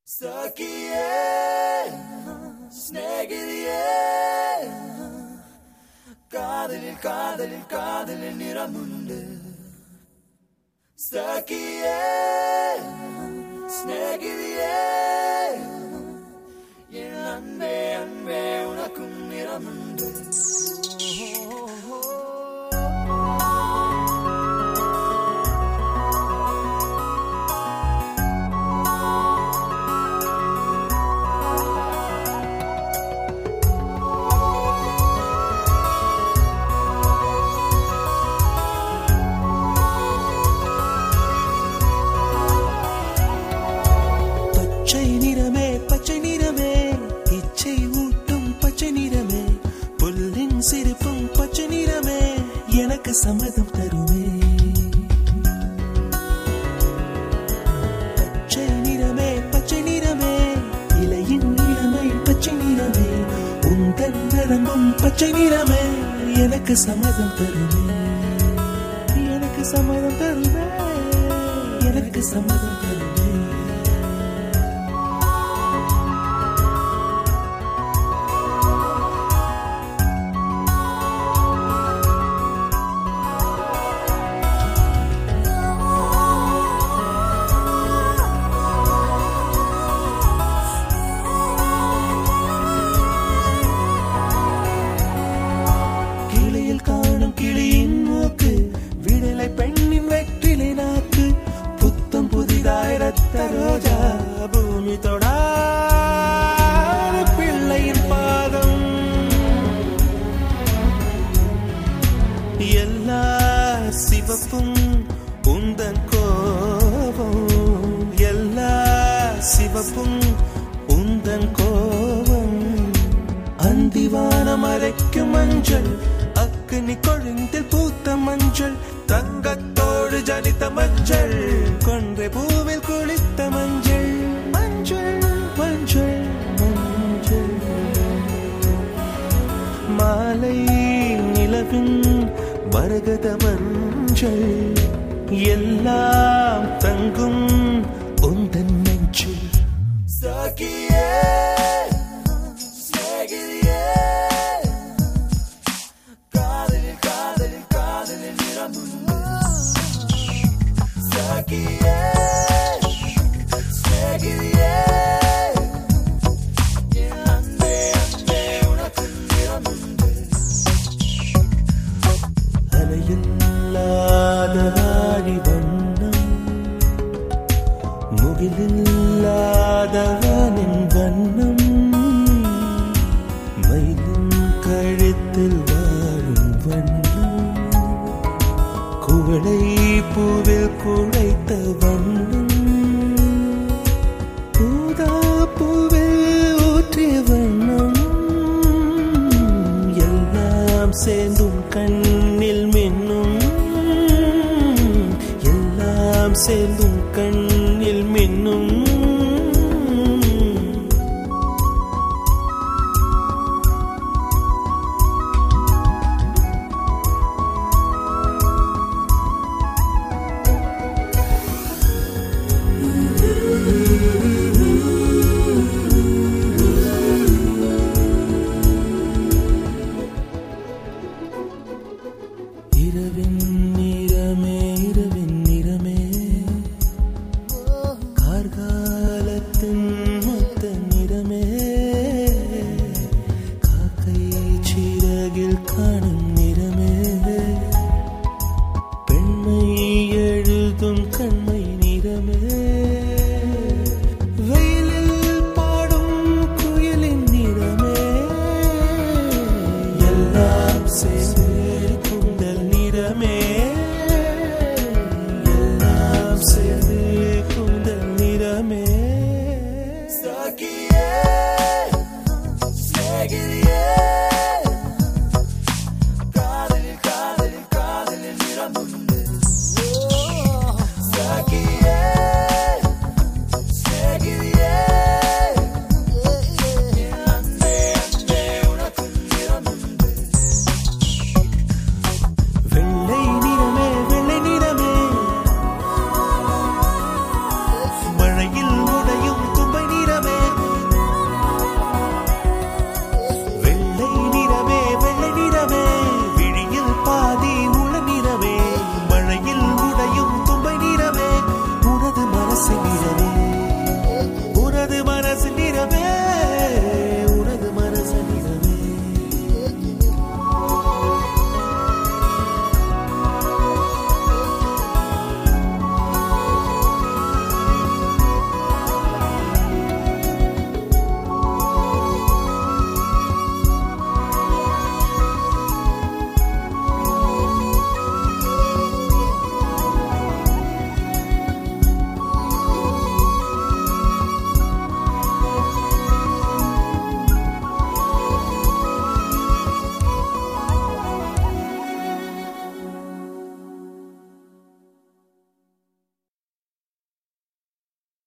സഖിയേ സ്നേഹിതയേ കാതലിൽ കാതലിൽ കാതലിൽ നിറമുണ്ട് സഖിയേ സ്നേഹിതയേ என் அன்பே அன்பே உனக்கும் நிறமுண்டு பச்சை நிறமே பச்சை நிறமே இச்சை ஊட்டும் பச்சை நிறமே புல்லின் சிரிப்பும் பச்சை நிறமே எனக்கு சம்மதம் தருமே பச்சை நிறமே பச்சை நிறமே இலையின் இளமை பச்சை நிறமே உந்தன் நரம்பும் பச்சை நிறமே எனக்கு சம்மதம் தருமே எனக்கு சம்மதம் தருமே எனக்கு சம்மதம் தருமே கிளியில் காணும் கிளியின் மூக்கு விடலை பெண்ணின் வெற்றிலை நாக்கு புத்தம் புதிதாய் ரத்த ரோஜா பூமி தொடா பிள்ளையின் பாதம் எல்லா சிவப்பும் உந்தன் கோபம் எல்லா சிவப்பும் உந்தன் கோபம் அந்திவானம் அரைக்கும் மஞ்சள் அக்னி கொழுந்தில் பூத்த மஞ்சள் தங்கத்தோடு ஜனித்த மஞ்சள் கொன்றை பூவில் குளித்த மஞ்சள் மஞ்சள் மஞ்சள் மஞ்சள் மாலை நிலவின் மரகத மஞ்சள் எல்லாம் தங்கும் உந்தன் நெஞ்சில் സഖിയേ സ്നേഹിതയേ കാതലിൽ കാതലിൽ കാതലിൽ നിറമുണ്ട് സഖിയേ സ്നേഹിതയേ என் அன்பே அன்பே உனக்கும் நிறமுண்டு அலையில்லாத வாரி வண்ணம் முகிலில்லாத வானின் வண்ணம் மயிலின் கழுத்தில் வாழும் வண்ணம் குவளை பூவில் குழைத்த வண்ணம் ஊதா பூவில் ஊற்றிய வண்ணம் எல்லாம் சேர்ந்து